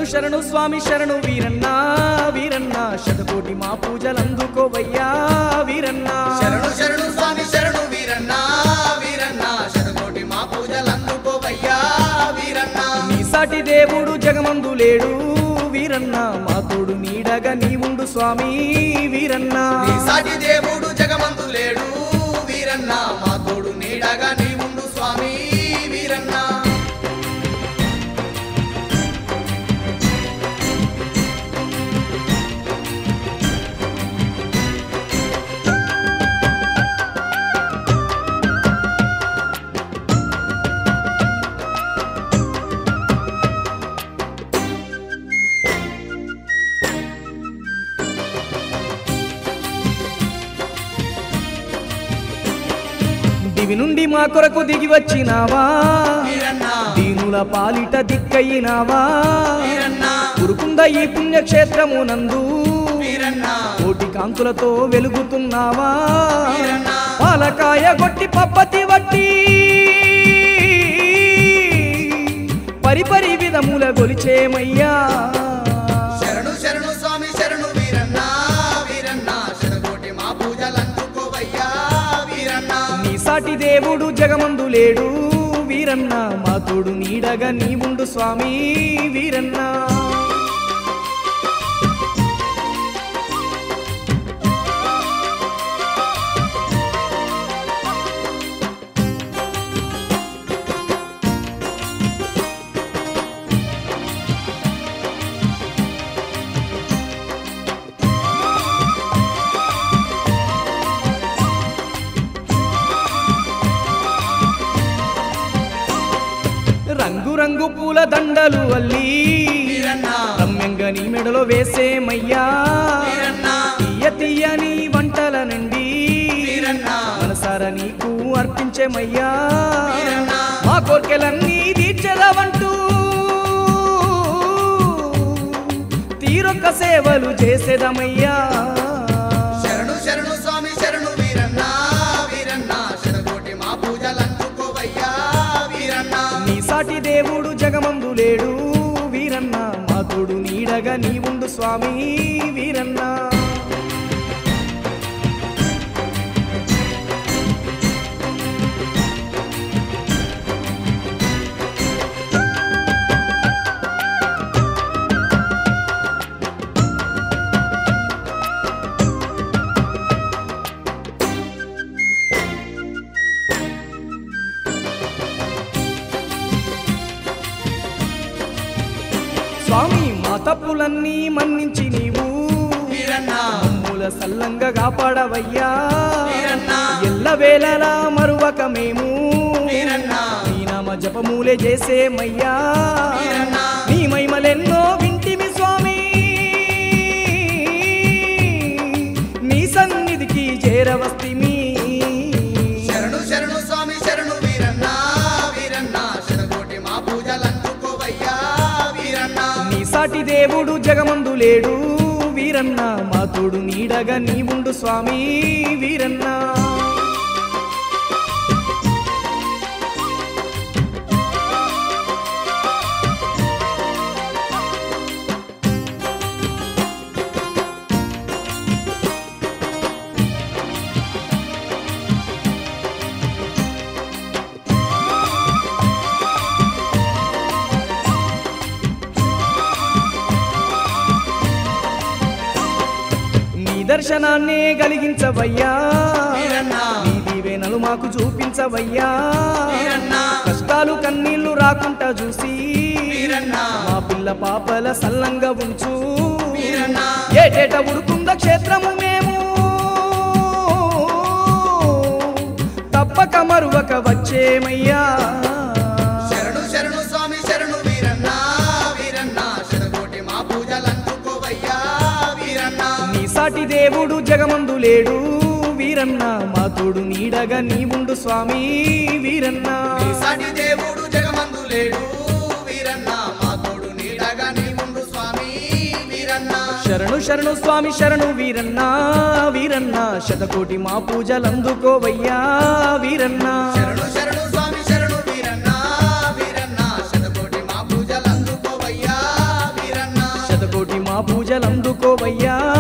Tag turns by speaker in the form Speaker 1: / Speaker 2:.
Speaker 1: శరణు స్వామి శరణు వీరన్న వీరన్న శతకోటి మా పూజలందుకోవయ్యా వీరన్న
Speaker 2: శరణు శరణు స్వామి శరణు వీరన్న వీరన్న శతకోటి మా పూజలందుకోవయ్యా వీరన్న
Speaker 1: నీ సాటి దేవుడు జగమందు లేడు వీరన్న మా తోడు నీడగా నీ ఉండు స్వామి వీరన్న
Speaker 2: నీ సాటి దేవుడు జగమందు లేడు వీరన్న మా తోడు నీడగా నీ ముందు స్వామి వీరన్న
Speaker 1: దివి నుండి మా కొరకు దిగి వచ్చినావా
Speaker 2: వీరన్న
Speaker 1: దీనుల పాలిట దిక్కయినావా
Speaker 2: వీరన్న
Speaker 1: కురుకుంద ఈ పుణ్యక్షేత్రము నందు
Speaker 2: వీరన్న
Speaker 1: కోటి కాంతులతో వెలుగుతున్నావా
Speaker 2: వీరన్న
Speaker 1: పాలకాయ గొట్టి పప్పతి వట్టి పరిపరి విధముల గొలిచేమయ్యా
Speaker 2: శరణు శరణు స్వామి శరణు వీరన్న వీరన్న శతకోటి మా పూజలందుకోవయ్యా వీరన్న
Speaker 1: నీ సాటి దేవుడు జగమందు లేడు వీరన్న మా తోడు నీడగా నీ ఉండు స్వామి వీరన్న రంగు రంగు పూల దండలు అల్లి
Speaker 2: వీరన్న
Speaker 1: రమ్యంగా నీ మెడలో వేసేమయ్యా
Speaker 2: వీరన్న
Speaker 1: తీయ తీయని వంటల నుండి
Speaker 2: వీరన్న
Speaker 1: మనసార నీకు అర్పించేమయ్యా
Speaker 2: వీరన్న
Speaker 1: మా కోర్కెలన్నీ తీర్చదవంటూ తీరొక్క సేవలు చేసేదమయ్యా
Speaker 2: శరణు శరణు స్వామి శరణు వీరన్న వీరన్న శతకోటి మా పూజలందుకోవయ్యా వీరన్న
Speaker 1: నీ సాటి దేవుడు జగమందు లేడు వీరన్న మా తోడు నీడగా నీ ఉండు స్వామి వీరన్న స్వామి మా తప్పులన్నీ మన్నించి నీవు
Speaker 2: వీరన్న
Speaker 1: మమ్ముల సల్లంగా కాపాడవయ్యా
Speaker 2: వీరన్న
Speaker 1: ఎల్లవేళలా మరువక మేము
Speaker 2: వీరన్న
Speaker 1: నీ నామ జపమూలే చేసేమయ్యా
Speaker 2: వీరన్న
Speaker 1: నీ మహిమలెన్నో వింటిమి స్వామి నీ సన్నిధికి చేరవస్తిమి
Speaker 2: శరణు శరణు స్వామి శరణు వీరన్న వీరన్న శతకోటి మా పూజలందుకోవయ్యా వీరన్న
Speaker 1: నీ సాటి దేవుడు జగమందు లేడు వీరన్న మా తోడు నీడగా నీ ఉండు స్వామి వీరన్న నీ దర్శనాన్నే కలిగించవయ్యా
Speaker 2: వీరన్న
Speaker 1: నీ దీవెనలు మాకు చూపించవయ్యా
Speaker 2: వీరన్న
Speaker 1: కష్టాలు కన్నీళ్లు రాకుండా చూసి
Speaker 2: వీరన్న
Speaker 1: మా పిల్ల పాపల సల్లంగా ఉంచు
Speaker 2: వీరన్న
Speaker 1: ఏటేట ఉడుకుంద క్షేత్రము మేము తప్పక మరువక వచ్చేమయ్యా
Speaker 2: శరణు శరణు స్వామి శరణు వీరన్న వీరన్న శతకోటి మా పూజలందుకోవయ్యా వీరన్న
Speaker 1: నీ సాటి దేవుడు జగమందు లేడు వీరన్న మా తోడు నీడగా నీ ఉండు స్వామి వీరన్న
Speaker 2: నీ సాటి దేవుడు జగమందు లేడు వీరన్న మా తోడు నీడగా నీ ముందు స్వామి వీరన్న
Speaker 1: శరణు శరణు స్వామి శరణు వీరన్న వీరన్న శతకోటి మా పూజలందుకోవయ్యా వీరన్న
Speaker 2: శరణు శరణు స్వామి శరణు వీరన్న వీరన్న శతకోటి మా పూజలందుకోవయ్యా వీరన్న
Speaker 1: పూజలందుకోవయ్యా